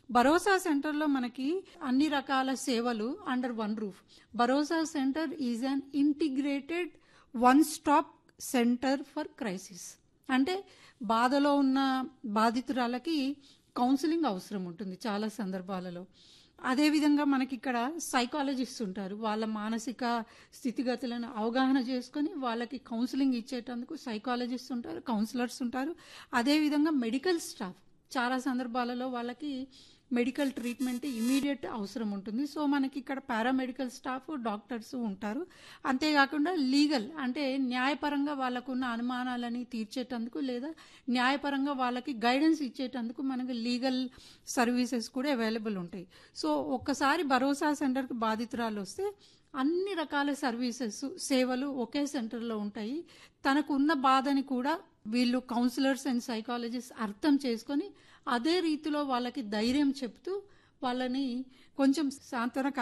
భరోసా సెంటర్లో మనకి అన్ని రకాల సేవలు under one roof Bharosa centre is an integrated one stop centre for crisis అంటే బాధలో ఉన్న బాధితురాలకి కౌన్సిలింగ్ అవసరం ఉంటుంది చాలా సందర్భాలలో అదేవిధంగా మనకి ఇక్కడ సైకాలజిస్ట్ ఉంటారు వాళ్ళ మానసిక స్థితిగతులను అవగాహన చేసుకొని వాళ్ళకి కౌన్సిలింగ్ ఇచ్చేటందుకు సైకాలజిస్ట్ ఉంటారు కౌన్సిలర్స్ ఉంటారు అదేవిధంగా మెడికల్ స్టాఫ్ చాలా సందర్భాలలో వాళ్ళకి మెడికల్ ట్రీట్మెంట్ ఇమీడియట్ అవసరం ఉంటుంది సో మనకి ఇక్కడ పారామెడికల్ స్టాఫ్ డాక్టర్స్ ఉంటారు అంతేకాకుండా లీగల్ అంటే న్యాయపరంగా వాళ్ళకున్న అనుమానాలని తీర్చేటందుకు లేదా న్యాయపరంగా వాళ్ళకి గైడెన్స్ ఇచ్చేటందుకు మనకి లీగల్ సర్వీసెస్ కూడా అవైలబుల్ ఉంటాయి సో ఒక్కసారి భరోసా సెంటర్కి బాధితురాలు వస్తే అన్ని రకాల సర్వీసెస్ సేవలు ఒకే సెంటర్లో ఉంటాయి తనకు ఉన్న బాధని కూడా వీళ్ళు కౌన్సిలర్స్ అండ్ సైకాలజిస్ట్ అర్థం చేసుకొని అదే రీతిలో వాళ్ళకి ధైర్యం చెప్తూ వాళ్ళని కొంచెం సాంత్వన